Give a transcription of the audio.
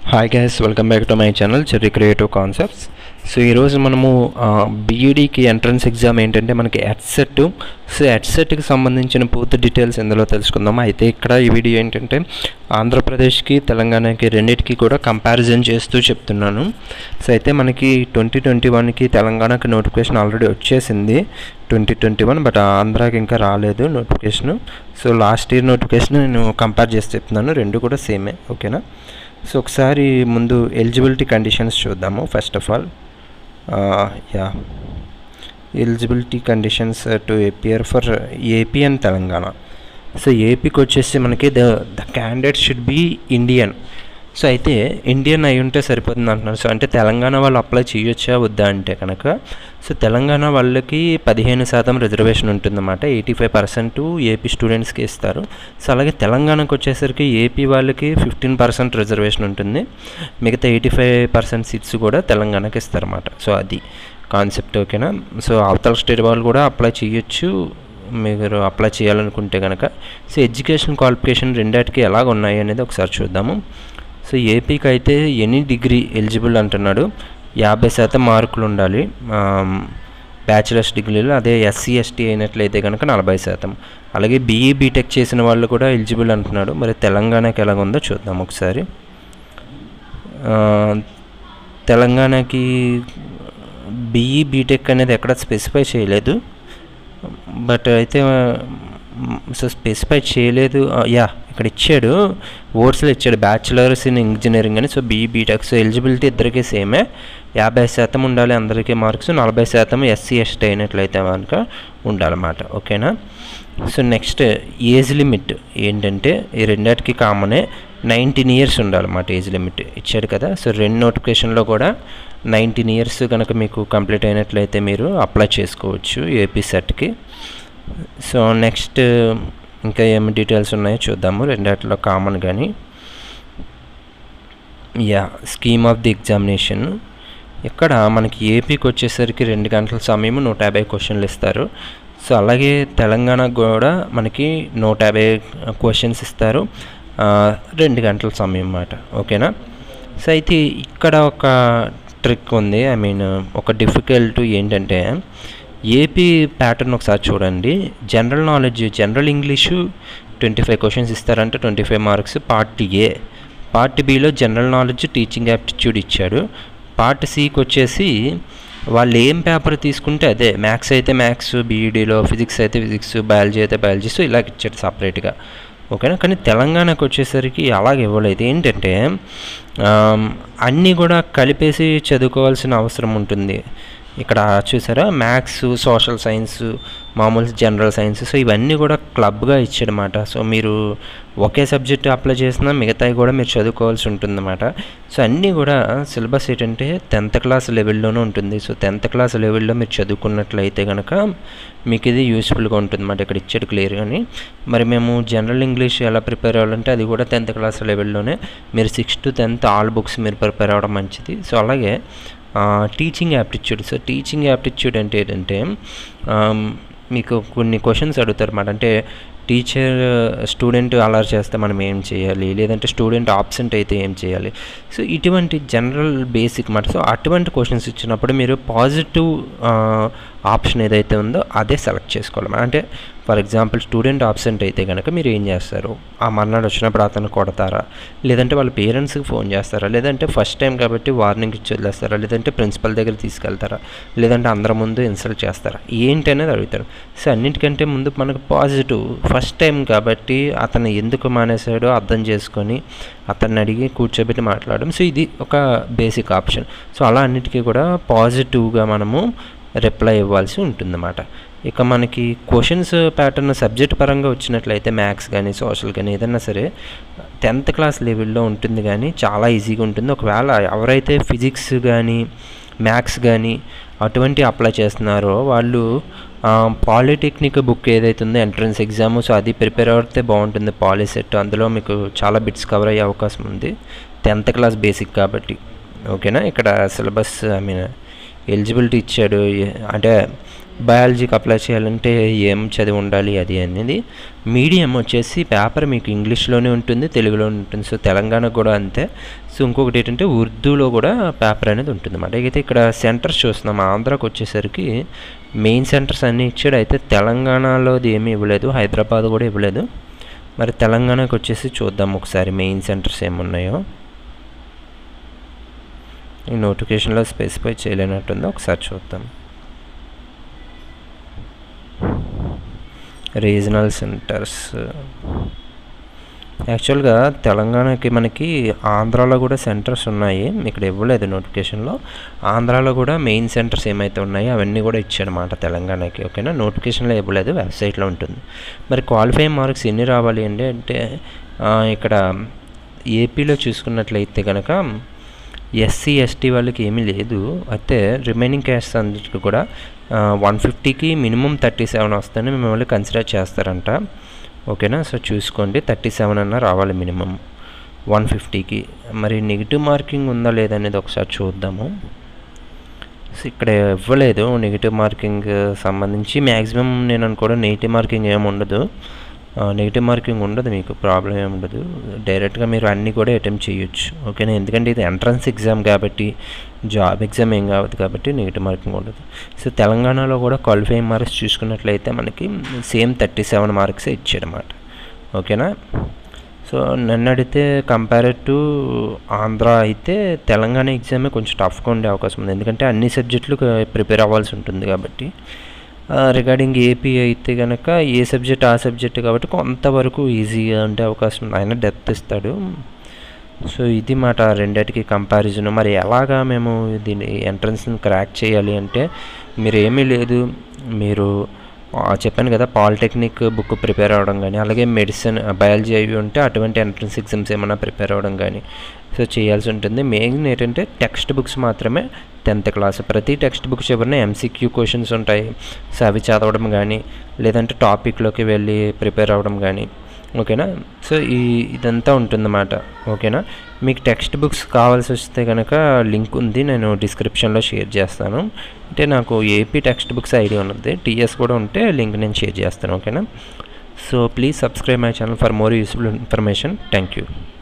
hi guys welcome back to my channel cherry creative concepts so ఈరోజు మనము బీఈడీకి entrance exam ఏంటంటే మనకి EdCET so ఎడ్సెట్కి సంబంధించిన పూర్తి డీటెయిల్స్ ఇందులో తెలుసుకుందాము అయితే ఇక్కడ ఈ వీడియో ఏంటంటే ఆంధ్రప్రదేశ్కి తెలంగాణకి రెండింటికి కూడా కంపారిజన్ చేస్తూ చెప్తున్నాను సో అయితే మనకి ట్వంటీ ట్వంటీ వన్కి తెలంగాణకి నోటిఫికేషన్ ఆల్రెడీ వచ్చేసింది ట్వంటీ ట్వంటీ వన్ బట్ ఆంధ్రాకి ఇంకా రాలేదు notification so last year notification నేను కంపేర్ చేసి చెప్తున్నాను రెండు కూడా సేమే ఓకేనా సో ఒకసారి ముందు ఎలిజిబిలిటీ కండిషన్స్ చూద్దాము first of all yeah eligibility conditions to appear for AP and Telangana so ఏపీకి వచ్చేసి మనకి the the candidate should be Indian so అయితే ఇండియన్ అయి ఉంటే సరిపోతుంది అంటున్నారు సో అంటే తెలంగాణ వాళ్ళు అప్లై చేయొచ్చా వద్దా అంటే కనుక సో తెలంగాణ వాళ్ళకి పదిహేను శాతం రిజర్వేషన్ ఉంటుందన్నమాట ఎయిటీ ఫైవ్ పర్సెంట్ ఏపీ స్టూడెంట్స్కి ఇస్తారు సో అలాగే తెలంగాణకు వచ్చేసరికి ఏపీ వాళ్ళకి ఫిఫ్టీన్ పర్సెంట్ రిజర్వేషన్ ఉంటుంది మిగతా ఎయిటీ ఫైవ్ పర్సెంట్ సీట్స్ కూడా తెలంగాణకి ఇస్తారన్నమాట సో అది కాన్సెప్ట్ ఓకేనా సో అవతల స్టేట్ వాళ్ళు కూడా అప్లై చేయొచ్చు మీరు అప్లై చేయాలనుకుంటే కనుక సో ఎడ్యుకేషన్ క్వాలిఫికేషన్ రెండాటికి ఎలాగ ఉన్నాయి అనేది ఒకసారి చూద్దాము సో ఏపీకి అయితే ఎనీ డిగ్రీ ఎలిజిబుల్ అంటున్నాడు యాభై శాతం మార్కులు ఉండాలి బ్యాచిలర్స్ డిగ్రీలో అదే ఎస్సీ ఎస్టీ అయినట్లయితే కనుక నలభై శాతం అలాగే బీఈ బీటెక్ చేసిన వాళ్ళు కూడా ఎలిజిబుల్ అంటున్నాడు మరి తెలంగాణకి ఎలాగ ఉందో చూద్దాం ఒకసారి తెలంగాణకి బీఈ బీటెక్ అనేది ఎక్కడ స్పెసిఫై చేయలేదు బట్ అయితే సో స్పెసిఫై చేయలేదు యా ఇక్కడ ఇచ్చాడు ఓట్స్లో ఇచ్చాడు బ్యాచిలర్స్ ఇన్ ఇంజనీరింగ్ అని so B BTech so eligibility ఇద్దరికీ సేమే యాభై శాతం ఉండాలి అందరికీ మార్క్స్ నలభై శాతం ఎస్సీ ఎస్టీ అయినట్లయితే కనుక ఉండాలన్నమాట ఓకేనా సో నెక్స్ట్ ఏజ్ లిమిట్ ఏంటంటే ఈ రెండింటికి కామనే నైన్టీన్ ఇయర్స్ ఉండాలన్నమాట ఏజ్ లిమిట్ ఇచ్చాడు కదా సో రెండు నోటిఫికేషన్లో కూడా నైన్టీన్ ఇయర్స్ కనుక మీకు కంప్లీట్ అయినట్లయితే మీరు అప్లై చేసుకోవచ్చు ఏపీ సెట్కి సో నెక్స్ట్ ఇంకా ఏమి డీటెయిల్స్ ఉన్నాయో చూద్దాము రెండాటిలో కామన్ కానీ yeah scheme of the examination ఇక్కడ మనకి ఏపీకి వచ్చేసరికి రెండు గంటల సమయం నూట యాభై క్వశ్చన్లు ఇస్తారు సో అలాగే తెలంగాణకు కూడా మనకి నూట యాభై క్వశ్చన్స్ ఇస్తారు రెండు గంటల సమయం అన్నమాట ఓకేనా సో అయితే ఇక్కడ ఒక ట్రిక్ ఉంది ఐ మీన్ ఒక డిఫికల్ట్ ఏంటంటే ఏపీ ప్యాటర్న్ ఒకసారి చూడండి general knowledge general English twenty five questions ఇస్తారంటే twenty five marks part A part బిలో జనరల్ నాలెడ్జ్ టీచింగ్ యాప్టిట్యూడ్ ఇచ్చాడు పార్ట్ సికి వచ్చేసి వాళ్ళు ఏం పేపర్ తీసుకుంటే అదే మ్యాథ్స్ అయితే మ్యాథ్స్ బీఈడీలో ఫిజిక్స్ అయితే ఫిజిక్స్ బయాలజీ అయితే బయాలజీ సో ఇలాగ ఇచ్చాడు సపరేట్గా ఓకేనా కానీ తెలంగాణకు వచ్చేసరికి అలాగే ఇవ్వలేదు ఏంటంటే అన్నీ కూడా కలిపేసి చదువుకోవాల్సిన అవసరం ఉంటుంది ఇక్కడ చూసారా మ్యాథ్స్ సోషల్ సైన్స్ మామూలు జనరల్ సైన్స్ సో ఇవన్నీ కూడా క్లబ్గా ఇచ్చాడనమాట సో మీరు ఒకే సబ్జెక్ట్ అప్లై చేసినా మిగతాయి కూడా మీరు చదువుకోవాల్సి ఉంటుందన్నమాట సో అన్నీ కూడా సిలబస్ ఏంటంటే టెన్త్ క్లాస్ లెవెల్లోనే ఉంటుంది సో టెన్త్ క్లాస్ లెవెల్లో మీరు చదువుకున్నట్లయితే కనుక మీకు ఇది యూస్ఫుల్గా ఉంటుందన్నమాట ఇక్కడ ఇచ్చాడు క్లియర్ కానీ మరి మేము జనరల్ ఇంగ్లీష్ ఎలా ప్రిపేర్ అవ్వాలంటే అది కూడా టెన్త్ క్లాస్ లెవెల్లోనే మీరు sixth to tenth all books మీరు ప్రిపేర్ అవ్వడం మంచిది సో అలాగే teaching aptitude so teaching aptitude అంటే ఏంటంటే మీకు కొన్ని క్వశ్చన్స్ అడుగుతారు అన్నమాట అంటే టీచర్ స్టూడెంట్ అలర్ చేస్తే మనం ఏం చేయాలి లేదంటే స్టూడెంట్ ఆబ్సెంట్ అయితే ఏం చేయాలి సో ఇటువంటి జనరల్ బేసిక్ మాట సో అటువంటి క్వశ్చన్స్ ఇచ్చినప్పుడు మీరు పాజిటివ్ ఆప్షన్ ఏదైతే ఉందో అదే సెలెక్ట్ చేసుకోవాలి అంటే ఫర్ ఎగ్జాంపుల్ స్టూడెంట్ ఆబ్సెంట్ అయితే కనుక మీరు ఏం చేస్తారు ఆ మర్నాడు వచ్చినప్పుడు అతను కొడతారా లేదంటే వాళ్ళ పేరెంట్స్కి ఫోన్ చేస్తారా లేదంటే ఫస్ట్ టైం కాబట్టి వార్నింగ్ ఇచ్చి వదిలేస్తారా లేదంటే ప్రిన్సిపల్ దగ్గర తీసుకెళ్తారా లేదంటే అందరి ముందు ఇన్సల్ట్ చేస్తారా ఏంటి అనేది అడుగుతారు సో అన్నిటికంటే ముందు మనకు పాజిటివ్ ఫస్ట్ టైం కాబట్టి అతను ఎందుకు మానేశాడో అర్థం చేసుకొని అతన్ని అడిగి కూర్చోబెట్టి మాట్లాడడం సో ఇది ఒక బేసిక్ ఆప్షన్ సో అలా అన్నిటికీ కూడా పాజిటివ్గా మనము రిప్లై ఇవ్వాల్సి ఉంటుందన్నమాట ఇక మనకి క్వశ్చన్స్ ప్యాటర్న్ సబ్జెక్ట్ పరంగా వచ్చినట్లయితే మ్యాథ్స్ కానీ సోషల్ కానీ ఏదన్నా సరే టెన్త్ క్లాస్ లెవెల్లో ఉంటుంది కానీ చాలా ఈజీగా ఉంటుంది ఒకవేళ ఎవరైతే ఫిజిక్స్ కానీ మ్యాథ్స్ కానీ అటువంటి అప్లై చేస్తున్నారో వాళ్ళు పాలిటెక్నిక్ బుక్ ఏదైతే ఉందో ఎంట్రన్స్ ఎగ్జామ్ సో అది ప్రిపేర్ అవుతే బాగుంటుంది పాలిసెట్ అందులో మీకు చాలా బిట్స్ కవర్ అయ్యే అవకాశం ఉంది టెన్త్ క్లాస్ బేసిక్ కాబట్టి ఓకేనా ఇక్కడ సిలబస్ ఐ మీన్ ఎలిజిబిలిటీ ఇచ్చాడు ఏ- అంటే బయాలజీకి అప్లై చేయాలంటే ఏం చదివి ఉండాలి అది అనేది మీడియం వచ్చేసి పేపర్ మీకు ఇంగ్లీష్లోనే ఉంటుంది తెలుగులో ఉంటుంది సో తెలంగాణకు కూడా అంతే సో ఇంకొకటి ఏంటంటే ఉర్దూలో కూడా పేపర్ అనేది ఉంటుంది అన్నమాట అయితే ఇక్కడ సెంటర్స్ చూస్తున్నాం ఆంధ్రాకి వచ్చేసరికి మెయిన్ సెంటర్స్ అన్నీ ఇచ్చాడు అయితే తెలంగాణలోది ఏమీ ఇవ్వలేదు హైదరాబాద్ కూడా ఇవ్వలేదు మరి తెలంగాణకి వచ్చేసి చూద్దాం ఒకసారి మెయిన్ సెంటర్స్ ఏమున్నాయో ఈ నోటిఫికేషన్లో స్పెసిఫై చేయలేనట్టుందో ఒకసారి చూద్దాం రీజనల్ సెంటర్స్ యాక్చువల్గా తెలంగాణకి మనకి ఆంధ్రాలో కూడా సెంటర్స్ ఉన్నాయి ఇక్కడ ఇవ్వలేదు నోటిఫికేషన్లో ఆంధ్రాలో కూడా మెయిన్ సెంటర్స్ ఏమైతే ఉన్నాయో అవన్నీ కూడా ఇచ్చాడనమాట తెలంగాణకి ఓకేనా నోటిఫికేషన్లో ఇవ్వలేదు వెబ్సైట్లో ఉంటుంది మరి క్వాలిఫై మార్క్స్ ఎన్ని రావాలి అంటే అంటే ఆ, ఇక్కడ ఏపీలో చూసుకున్నట్లయితే కనుక ఎస్సీ ఎస్టీ వాళ్ళకి ఏమీ లేదు అయితే రిమైనింగ్ క్యాస్ట్ అందరికి కూడా వన్ ఫిఫ్టీకి మినిమం థర్టీ సెవెన్ వస్తేనే మిమ్మల్ని కన్సిడర్ చేస్తారంట ఓకేనా సో చూసుకోండి థర్టీ సెవెన్ అన్న రావాలి మినిమం వన్ ఫిఫ్టీకి మరి నెగిటివ్ మార్కింగ్ ఉందా లేదా అనేది ఒకసారి చూద్దాము సో ఇక్కడ ఇవ్వలేదు నెగిటివ్ మార్కింగ్ సంబంధించి మ్యాక్సిమం నేను అనుకోవడం నెగిటివ్ మార్కింగ్ ఏమి ఉండదు నెగిటివ్ మార్కింగ్ ఉండదు మీకు ప్రాబ్లం ఏమి ఉండదు డైరెక్ట్గా మీరు అన్నీ కూడా అటెంప్ట్ చేయొచ్చు ఓకేనా ఎందుకంటే ఇది ఎంట్రన్స్ ఎగ్జామ్ కాబట్టి జాబ్ ఎగ్జామ్ ఏం కావద్దు కాబట్టి నెగిటివ్ మార్కింగ్ ఉండదు సో తెలంగాణలో కూడా క్వాలిఫైయింగ్ మార్క్స్ చూసుకున్నట్లయితే మనకి సేమ్ థర్టీ సెవెన్ మార్క్సే ఇచ్చాడనమాట ఓకేనా సో నన్ను అడిగితే కంపేర్డ్ టు ఆంధ్ర అయితే తెలంగాణ ఎగ్జామే కొంచెం టఫ్గా ఉండే అవకాశం ఉంది ఎందుకంటే అన్ని సబ్జెక్టులు ప్రిపేర్ అవ్వాల్సి ఉంటుంది కాబట్టి రిగార్డింగ్ ఏపీ అయితే కనుక ఏ సబ్జెక్ట్ ఆ సబ్జెక్ట్ కాబట్టి కొంతవరకు ఈజీగా ఉండే అవకాశం ఉంది ఆయన డెప్త్ ఇస్తాడు సో ఇది మాట రెండింటికి కంపారిజన్ మరి ఎలాగా మేము దీని ఎంట్రన్స్ని క్రాక్ చేయాలి అంటే మీరు ఏమీ లేదు మీరు ఆ, చెప్పాను కదా పాలిటెక్నిక్ బుక్ ప్రిపేర్ అవ్వడం కానీ అలాగే మెడిసిన్ బయాలజీ అవి ఉంటే అటువంటి ఎంట్రన్స్ ఎగ్జామ్స్ ఏమైనా ప్రిపేర్ అవ్వడం కానీ సో చేయాల్సి ఉంటుంది మెయిన్ ఏంటంటే టెక్స్ట్ బుక్స్ మాత్రమే టెన్త్ క్లాస్ ప్రతి టెక్స్ట్ బుక్ చివరిన ఎంసీక్యూ క్వశ్చన్స్ ఉంటాయి సో అవి చదవడం కానీ లేదంటే టాపిక్లోకి వెళ్ళి ప్రిపేర్ అవ్వడం కానీ ఓకేనా సో ఈ ఇదంతా ఉంటుందన్నమాట ఓకేనా మీకు టెక్స్ట్ బుక్స్ కావాల్సి వస్తే కనుక లింక్ ఉంది నేను డిస్క్రిప్షన్లో షేర్ చేస్తాను అంటే నాకు ఏపీ టెక్స్ట్ బుక్స్ ఐడియా ఉన్నది టీఎస్ కూడా ఉంటే లింక్ నేను షేర్ చేస్తాను ఓకేనా so please subscribe my channel for more useful information thank you